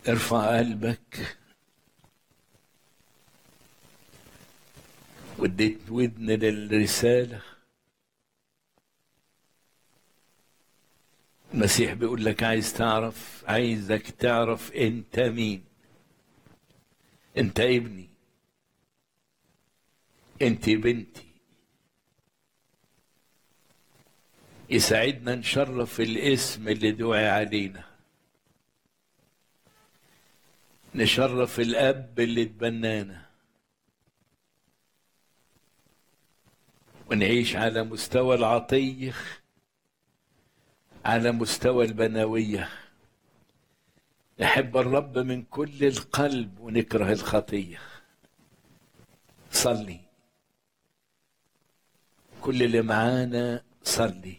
ارفع قلبك واديت ودن للرسالة المسيح بيقول لك عايز تعرف عايزك تعرف انت مين انت ابني انت بنتي يساعدنا نشرف الاسم اللي دعي علينا نشرف الاب اللي اتبنانا ونعيش على مستوى العطيه على مستوى البنويه نحب الرب من كل القلب ونكره الخطيه صلي كل اللي معانا صلي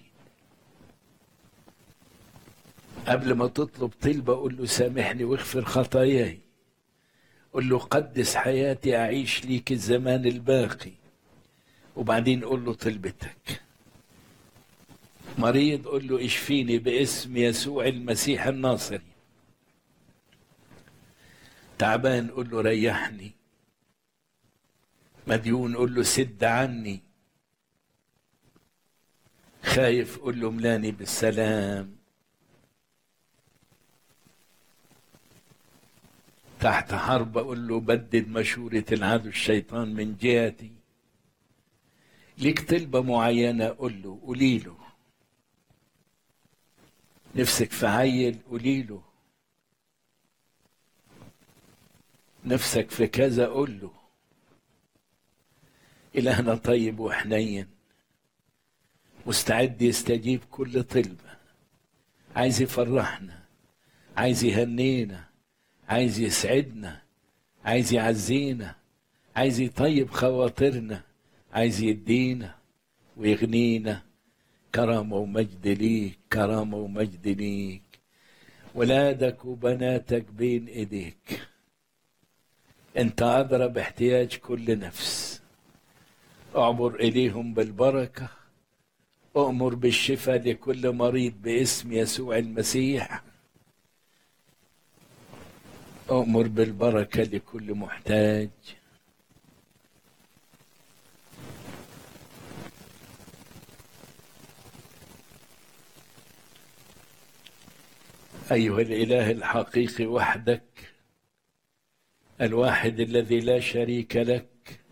قبل ما تطلب طلبة قول له سامحني واغفر خطاياي قول له قدس حياتي أعيش ليك الزمان الباقي وبعدين قول له طلبتك مريض قول له اشفيني باسم يسوع المسيح الناصري تعبان قول له ريحني مديون قول له سد عني خايف قول له ملاني بالسلام تحت حرب اقول له بدد مشورة العدو الشيطان من جهتي ليك طلبة معينة قول له قولي له نفسك في عيل قولي له نفسك في كذا قول له إلهنا طيب وحنين مستعد يستجيب كل طلبة عايز يفرحنا عايز يهنينا عايز يسعدنا عايز يعزينا عايز يطيب خواطرنا عايز يدينا ويغنينا كرامة ومجد ليك كرامة ومجد ليك ولادك وبناتك بين ايديك انت ادرى باحتياج كل نفس اعبر اليهم بالبركه أؤمر بالشفاء لكل مريض باسم يسوع المسيح أؤمر بالبركة لكل محتاج أيها الإله الحقيقي وحدك الواحد الذي لا شريك لك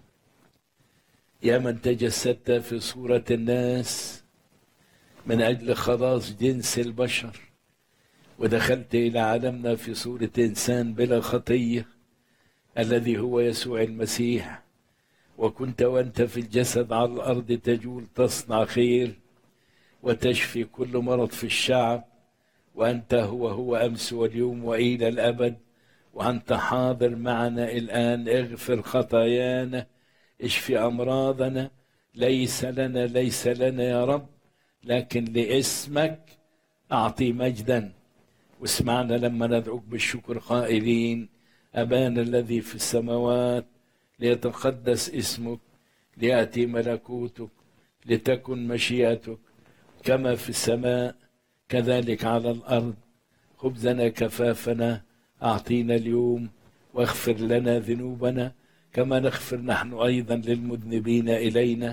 يا من تجسدت في صورة الناس من أجل خلاص جنس البشر ودخلت إلى عالمنا في صورة إنسان بلا خطية الذي هو يسوع المسيح وكنت وأنت في الجسد على الأرض تجول تصنع خير وتشفي كل مرض في الشعب وأنت هو هو أمس واليوم وإلى الأبد وأنت حاضر معنا الآن اغفر خطايانا اشفي أمراضنا ليس لنا ليس لنا يا رب لكن لاسمك أعطي مجدا واسمعنا لما ندعوك بالشكر قائلين أبانا الذي في السماوات ليتقدس اسمك ليأتي ملكوتك لتكن مشيئتك كما في السماء كذلك على الأرض خبزنا كفافنا أعطينا اليوم واغفر لنا ذنوبنا كما نغفر نحن أيضا للمذنبين إلينا